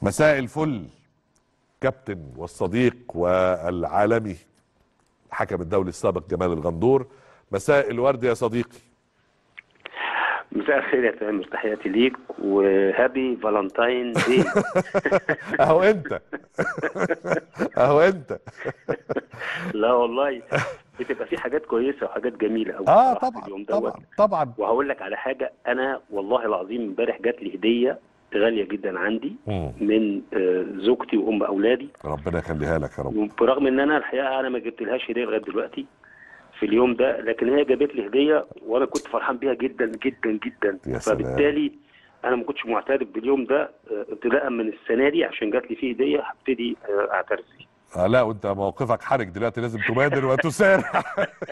مساء الفل كابتن والصديق والعالمي الحكم الدولي السابق جمال الغندور مساء الورد يا صديقي مساء الخير يا تامر تحياتي ليك وهابي فالنتاين دي اهو انت اهو انت لا والله بتبقى في حاجات كويسه وحاجات جميله قوي اه طبعا اليوم دوت طبعا طبعا وهقول لك على حاجه انا والله العظيم امبارح جات لي هديه غاليه جدا عندي مم. من آه، زوجتي وام اولادي ربنا يخليها لك يا رب برغم ان انا الحقيقه انا ما جبتلهاش هديه لغايه دلوقتي في اليوم ده لكن هي جابت لي هديه وانا كنت فرحان بيها جدا جدا جدا يا سلام. فبالتالي انا ما كنتش معترف باليوم ده آه، ابتداء من السنه دي عشان جات لي فيه هديه هبتدي آه، اعترف بيه آه لا وانت موقفك حرج دلوقتي لازم تبادر وتسارع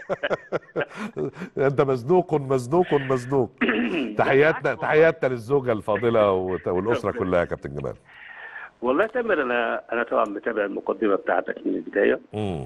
انت مزنوق مزنوق مزنوق تحياتنا تحياتنا للزوجه الفاضله وت- والاسره كلها يا كابتن جمال والله يا تامر انا انا طبعا متابع المقدمه بتاعتك من البدايه مم.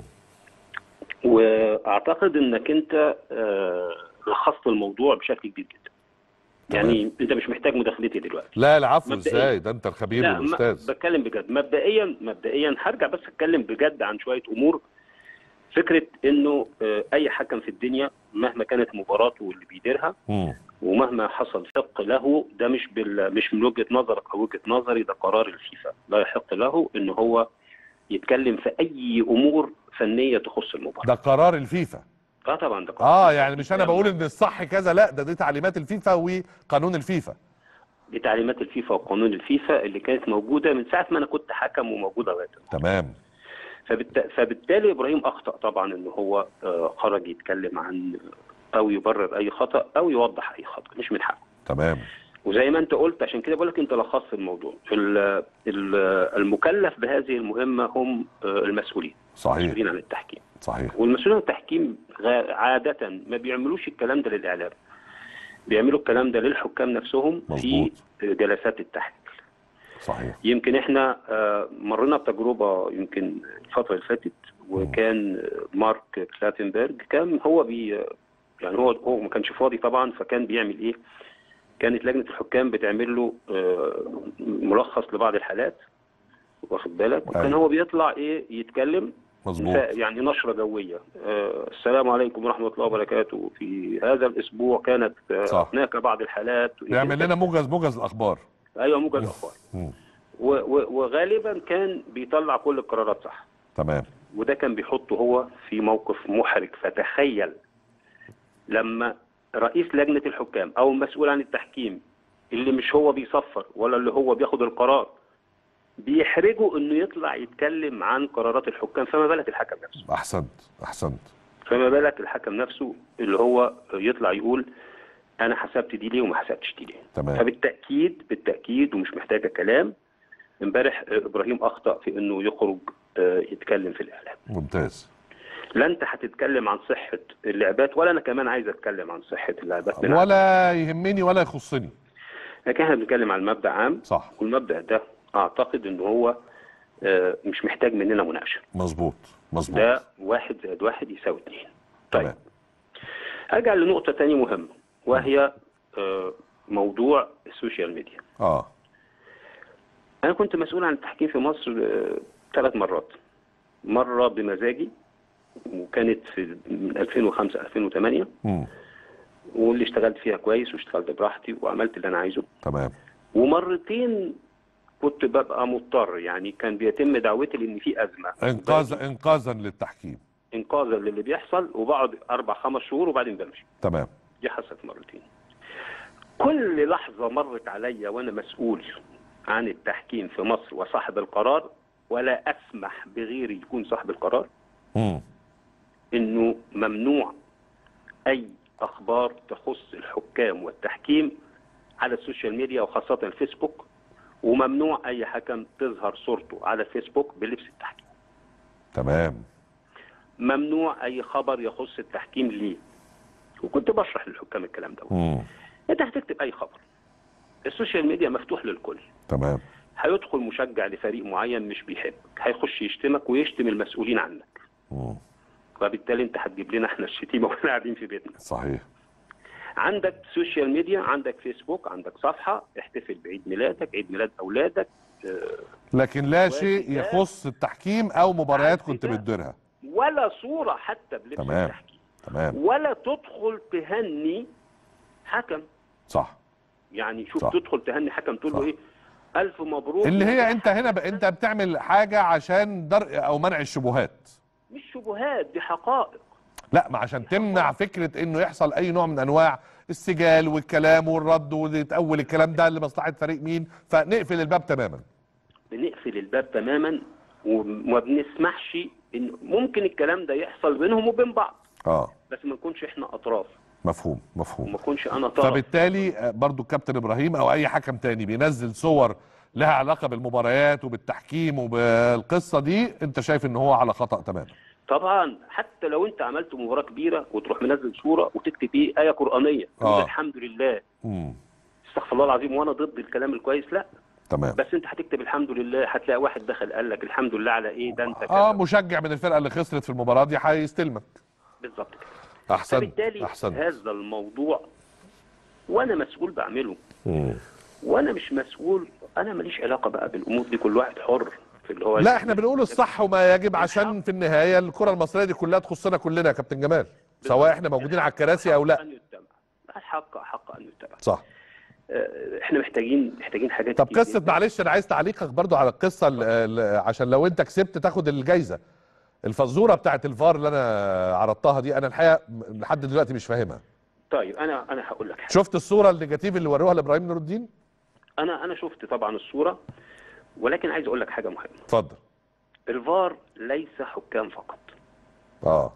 واعتقد انك انت آه، لخصت الموضوع بشكل كبير جدا يعني انت مش محتاج مداخلتي دلوقتي لا العفو مبدئياً. ازاي ده انت الخبير لا ما والاستاذ بتكلم بجد مبدئيا مبدئيا هرجع بس اتكلم بجد عن شويه امور فكره انه آه، اي حكم في الدنيا مهما كانت مباراته واللي بيديرها مم. ومهما حصل حق له ده مش بال... مش من وجهه نظرك او وجهه نظري ده قرار الفيفا لا يحق له ان هو يتكلم في اي امور فنيه تخص المباراه ده قرار الفيفا اه طبعا ده قرار اه الفيفا. يعني مش انا بقول ان الصح كذا لا ده دي تعليمات الفيفا وقانون الفيفا دي تعليمات الفيفا وقانون الفيفا اللي كانت موجوده من ساعه ما انا كنت حكم وموجوده لغايه دلوقتي. تمام فبالت... فبالتالي ابراهيم اخطا طبعا ان هو آه، خرج يتكلم عن او يبرر اي خطا او يوضح اي خطا مش من حقه تمام وزي ما انت قلت عشان كده بقول لك انت لخصت الموضوع ال- ال- المكلف بهذه المهمه هم آه، المسؤولين صحيح المسؤولين عن التحكيم صحيح والمسؤولين عن التحكيم غا- عاده ما بيعملوش الكلام ده للاعلام بيعملوا الكلام ده للحكام نفسهم في مظبوط. جلسات التحكيم صحيح يمكن احنا آه، مرينا بتجربه يمكن الفتره اللي فاتت وكان آه، مارك كلاتنبرج كان هو بي يعني هو هو ما كانش فاضي طبعا فكان بيعمل ايه؟ كانت لجنه الحكام بتعمل له آه، ملخص لبعض الحالات واخد بالك وكان أيوة. هو بيطلع ايه يتكلم مظبوط يعني نشره جويه آه، السلام عليكم ورحمه الله وبركاته في هذا الاسبوع كانت آه، صح. هناك بعض الحالات يعمل لنا موجز موجز الاخبار ايوه موجز اخبار مم. و- و- وغالبا كان بيطلع كل القرارات صح تمام وده كان بيحطه هو في موقف محرج فتخيل لما رئيس لجنة الحكام أو المسؤول عن التحكيم اللي مش هو بيصفر ولا اللي هو بياخد القرار بيحرجه انه يطلع يتكلم عن قرارات الحكام فما بالك الحكم نفسه احسنت احسنت فما بالك الحكم نفسه اللي هو يطلع يقول انا حسبت دي ليه وما حسبتش دي ليه تمام فبالتاكيد بالتاكيد ومش محتاجه كلام امبارح آه، ابراهيم اخطا في انه يخرج آه، يتكلم في الاعلام ممتاز لا انت هتتكلم عن صحه اللعبات ولا انا كمان عايز اتكلم عن صحه اللعبات من عندي. ولا يهمني ولا يخصني لكن احنا بنتكلم عن مبدا عام صح والمبدا ده اعتقد ان هو آه، مش محتاج مننا مناقشه مظبوط مظبوط ده واحد زائد واحد يساوي اثنين طيب تمام ارجع لنقطه تانية مهمه وهي آه، موضوع السوشيال ميديا اه انا كنت مسؤول عن التحكيم في مصر ثلاث مرات مره بمزاجي وكانت في من 2005 2008 مم. واللي اشتغلت فيها كويس واشتغلت براحتي وعملت اللي انا عايزه تمام ومرتين كنت ببقى مضطر يعني كان بيتم دعوتي لان في ازمه انقاذ انقاذا للتحكيم انقاذا للي بيحصل وبقعد اربع خمس شهور وبعدين بمشي تمام دي حصلت مرتين كل لحظه مرت عليا وانا مسؤول عن التحكيم في مصر وصاحب القرار ولا اسمح بغيري يكون صاحب القرار مم. انه ممنوع اي اخبار تخص الحكام والتحكيم على السوشيال ميديا وخاصه الفيسبوك وممنوع اي حكم تظهر صورته على الفيسبوك بلبس التحكيم تمام ممنوع اي خبر يخص التحكيم ليه وكنت بشرح للحكام الكلام ده مم. انت هتكتب اي خبر السوشيال ميديا مفتوح للكل تمام هيدخل مشجع لفريق معين مش بيحبك هيخش يشتمك ويشتم المسؤولين عنك مم. وبالتالي انت هتجيب لنا احنا الشتيمه واحنا قاعدين في بيتنا صحيح عندك سوشيال ميديا عندك فيسبوك عندك صفحه احتفل بعيد ميلادك عيد ميلاد اولادك آه، لكن لا شيء وده- يخص التحكيم او مباريات على كنت فكرة- بتديرها ولا صوره حتى بلبس تمام. التحكيم تمام ولا تدخل تهني حكم صح يعني شوف صح. تدخل تهني حكم تقول له صح. ايه الف مبروك اللي هي نجاح انت هنا ب... انت بتعمل حاجه عشان درء او منع الشبهات مش شبهات دي حقائق لا ما عشان تمنع فكره انه يحصل اي نوع من انواع السجال والكلام والرد وتأول الكلام ده لمصلحه فريق مين فنقفل الباب تماما بنقفل الباب تماما وما بنسمحش ان ممكن الكلام ده يحصل بينهم وبين بعض اه بس ما نكونش احنا اطراف مفهوم مفهوم وما اكونش انا طرف فبالتالي آه، برضو الكابتن ابراهيم او اي حكم تاني بينزل صور لها علاقه بالمباريات وبالتحكيم وبالقصه دي انت شايف ان هو على خطا تماما طبعا حتى لو انت عملت مباراه كبيره وتروح منزل صوره وتكتب ايه ايه قرانيه آه. تقول الحمد لله امم استغفر الله العظيم وانا ضد الكلام الكويس لا تمام بس انت هتكتب الحمد لله هتلاقي واحد دخل قال لك الحمد لله على ايه ده انت اه كذا مشجع من الفرقه اللي خسرت في المباراه دي هيستلمك بالظبط كده احسن فبالتالي احسن هذا الموضوع وانا مسؤول بعمله مم. وانا مش مسؤول انا ماليش علاقه بقى بالامور دي كل واحد حر في اللي هو لا احنا بنقول الصح وما يجب عشان في النهايه الكره المصريه دي كلها تخصنا كلنا يا كابتن جمال سواء احنا موجودين على الكراسي او لا أن يتبع. الحق حق ان يتبع صح آه، احنا محتاجين محتاجين حاجات طب كتير قصه جداً. معلش انا عايز تعليقك برضو على القصه ال- ال- عشان لو انت كسبت تاخد الجايزه الفزوره بتاعت الفار اللي انا عرضتها دي انا الحقيقه م- لحد دلوقتي مش فاهمها طيب انا انا هقول لك حاجه شفت الصوره النيجاتيف اللي وروها لابراهيم نور الدين انا انا شفت طبعا الصوره ولكن عايز اقول لك حاجه مهمه اتفضل الفار ليس حكام فقط اه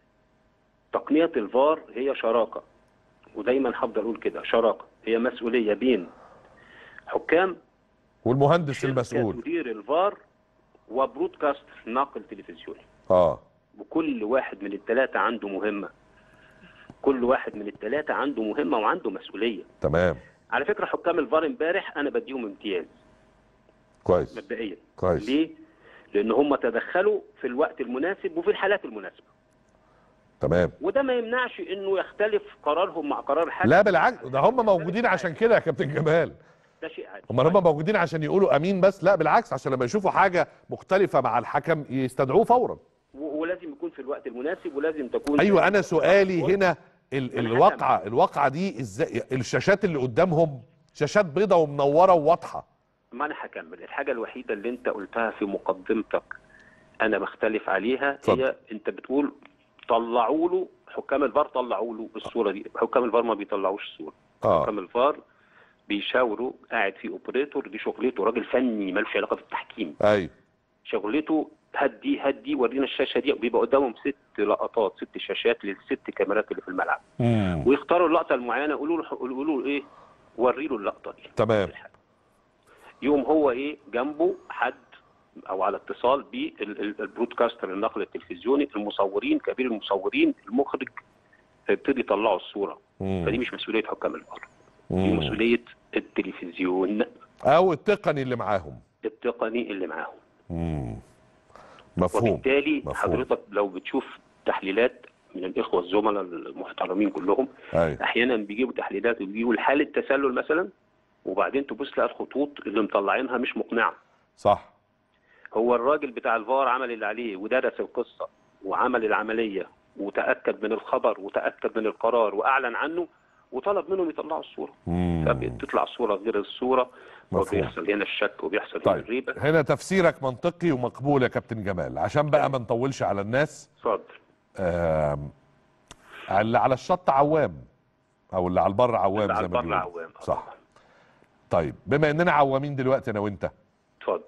تقنيه الفار هي شراكه ودايما هفضل اقول كده شراكه هي مسؤوليه بين حكام والمهندس شركة المسؤول تدير الفار وبرودكاست ناقل تلفزيوني اه وكل واحد من الثلاثه عنده مهمه كل واحد من الثلاثه عنده مهمه وعنده مسؤوليه تمام على فكره حكام الفار امبارح انا بديهم امتياز كويس مبدئيا كويس ليه؟ لان هم تدخلوا في الوقت المناسب وفي الحالات المناسبه تمام وده ما يمنعش انه يختلف قرارهم مع قرار الحكم لا بالعكس ده هم موجودين عشان كده يا كابتن جمال ده شيء عادي هم هم موجودين عشان يقولوا امين بس لا بالعكس عشان لما يشوفوا حاجه مختلفه مع الحكم يستدعوه فورا و- ولازم يكون في الوقت المناسب ولازم تكون ايوه انا سؤالي هنا ال الحكم. الواقعه الواقعه دي ازاي الشاشات اللي قدامهم شاشات بيضة ومنوره وواضحه ما انا هكمل الحاجه الوحيده اللي انت قلتها في مقدمتك انا بختلف عليها اتفضل. هي انت بتقول طلعوا له حكام الفار طلعوا له الصوره دي حكام الفار ما بيطلعوش الصوره اه حكام الفار بيشاوروا قاعد في اوبريتور دي شغلته راجل فني ملوش علاقه بالتحكيم ايوه شغلته هدي هدي ورينا الشاشه دي وبيبقى قدامهم ست لقطات ست شاشات للست كاميرات اللي في الملعب مم. ويختاروا اللقطه المعينه يقولوا له يقولوا له ايه وري له اللقطه دي تمام يوم هو ايه جنبه حد او على اتصال بالبرودكاستر النقل التلفزيوني المصورين كبير المصورين المخرج ابتدي يطلعوا الصوره مم. فدي مش مسؤوليه حكام الفار دي مم. مسؤوليه التلفزيون او التقني اللي معاهم التقني اللي معاهم مم. مفهوم وبالتالي مفهوم. حضرتك لو بتشوف تحليلات من الاخوه الزملاء المحترمين كلهم ايوه احيانا بيجيبوا تحليلات وبيجيبوا حاله تسلل مثلا وبعدين تبص تلاقي الخطوط اللي مطلعينها مش مقنعه صح هو الراجل بتاع الفار عمل اللي عليه ودرس القصه وعمل العمليه وتاكد من الخبر وتاكد من القرار واعلن عنه وطلب منهم يطلعوا الصوره مم. فبتطلع الصوره غير الصوره مفهوم. وبيحصل هنا الشك وبيحصل هنا طيب الريبه هنا تفسيرك منطقي ومقبول يا كابتن جمال عشان بقى ما نطولش على الناس اتفضل آم، اللي على الشط عوام او اللي على البر عوام اللي على زي ما البر بيقولوا عوام. صح طيب بما اننا عوامين دلوقتي انا وانت اتفضل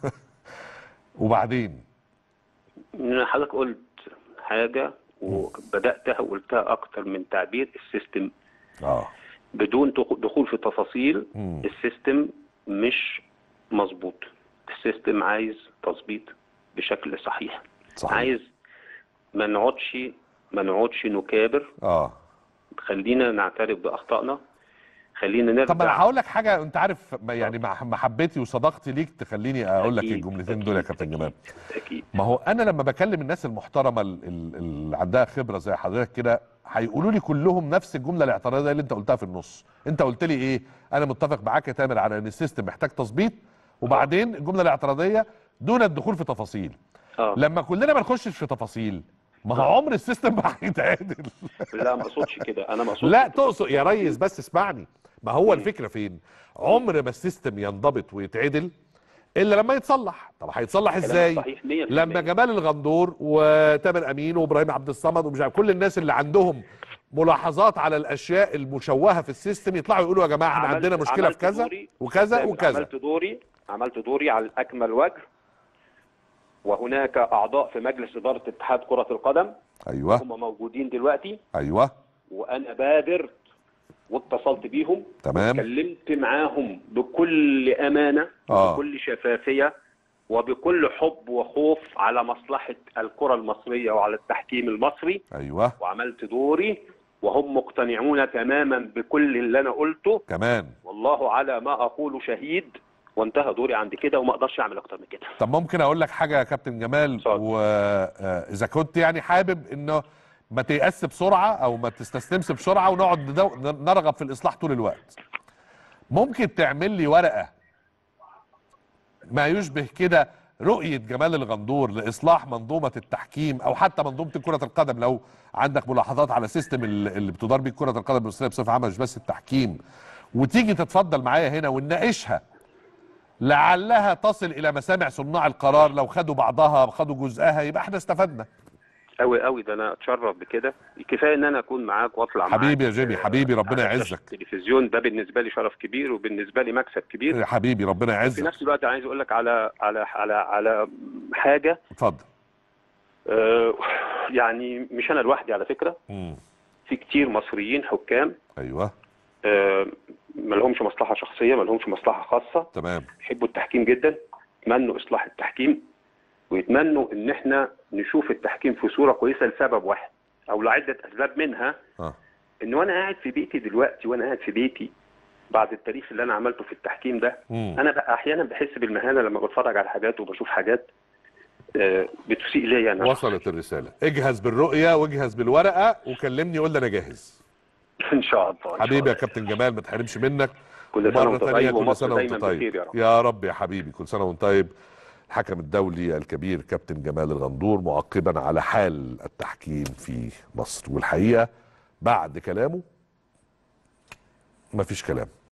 وبعدين إن حضرتك قلت حاجه وبداتها وقلتها اكتر من تعبير السيستم اه بدون دخ- دخول في تفاصيل مم. السيستم مش مظبوط السيستم عايز تظبيط بشكل صحيح صحيح عايز ما نقعدش ما نقعدش نكابر اه خلينا نعترف باخطائنا خلينا نرجع طب انا هقول لك حاجه انت عارف ما- يعني مع محبتي وصداقتي ليك تخليني اقول لك أكيد، الجملتين دول يا أكيد، كابتن جمال اكيد ما هو انا لما بكلم الناس المحترمه ال- ال- اللي عندها خبره زي حضرتك كده هيقولوا لي كلهم نفس الجمله الاعتراضيه اللي انت قلتها في النص انت قلت لي ايه انا متفق معاك يا تامر على ان السيستم محتاج تظبيط وبعدين الجمله الاعتراضيه دون الدخول في تفاصيل اه لما كلنا ما نخشش في تفاصيل ما هو عمر السيستم ما هيتعدل لا ما اقصدش كده انا ما اقصدش لا تقصد يا ريس بس اسمعني ما هو الفكره فين عمر ما السيستم ينضبط ويتعدل الا لما يتصلح طب هيتصلح كلامك ازاي صحيح 100% لما جمال الغندور وتامر امين وابراهيم عبد الصمد ومش عارف كل الناس اللي عندهم ملاحظات على الاشياء المشوهه في السيستم يطلعوا يقولوا يا جماعه احنا عملت- عندنا مشكله في عملت كذا دوري. وكذا سامر، وكذا عملت دوري عملت دوري على اكمل وجه وهناك اعضاء في مجلس اداره اتحاد كره القدم ايوه هم موجودين دلوقتي ايوه وانا بادرت واتصلت بيهم تمام اتكلمت معاهم بكل امانه آه. وبكل شفافيه وبكل حب وخوف على مصلحه الكره المصريه وعلى التحكيم المصري ايوه وعملت دوري وهم مقتنعون تماما بكل اللي انا قلته كمان والله على ما اقول شهيد وانتهى دوري عند كده وما اقدرش اعمل اكتر من كده طب ممكن اقول لك حاجه يا كابتن جمال اتفضل. واذا كنت يعني حابب انه ما تيأس بسرعه او ما تستسلمش بسرعه ونقعد ندو- نرغب في الاصلاح طول الوقت ممكن تعمل لي ورقه ما يشبه كده رؤيه جمال الغندور لاصلاح منظومه التحكيم او حتى منظومه كره القدم لو عندك ملاحظات على سيستم اللي اللي بتدار بيه كره القدم المصريه بصفه عامه مش بس التحكيم وتيجي تتفضل معايا هنا ونناقشها لعلها تصل الى مسامع صناع القرار لو خدوا بعضها خدوا جزءها يبقى احنا استفدنا قوي قوي ده انا اتشرف بكده كفايه ان انا اكون معاك واطلع معاك حبيبي يا جيمي حبيبي ربنا على شاشة يعزك التلفزيون ده بالنسبه لي شرف كبير وبالنسبه لي مكسب كبير يا حبيبي ربنا في يعزك نفس الوقت عايز اقول لك على على على على حاجه اتفضل آه، يعني مش انا لوحدي على فكره مم. في كتير مصريين حكام ايوه آه، ما لهمش مصلحه شخصيه ما لهمش مصلحه خاصه تمام يحبوا التحكيم جدا يتمنوا اصلاح التحكيم ويتمنوا ان احنا نشوف التحكيم في صوره كويسه لسبب واحد او لعده اسباب منها اه ان وانا قاعد في بيتي دلوقتي وانا قاعد في بيتي بعد التاريخ اللي انا عملته في التحكيم ده مم. انا بقى احيانا بحس بالمهانه لما بتفرج على حاجات وبشوف حاجات آه، بتسيء ليا انا وصلت الرساله اجهز بالرؤيه واجهز بالورقه وكلمني قول لي انا جاهز ان شاء الله إن شاء حبيبي يا الله. كابتن جمال ما تحرمش منك كل سنه مرة وانت تانية طيب كل ومصر سنة وانت دايما طيب بخير يا رب يا رب يا حبيبي كل سنة وانت طيب الحكم الدولي الكبير كابتن جمال الغندور معقبا على حال التحكيم في مصر والحقيقة بعد كلامه مفيش كلام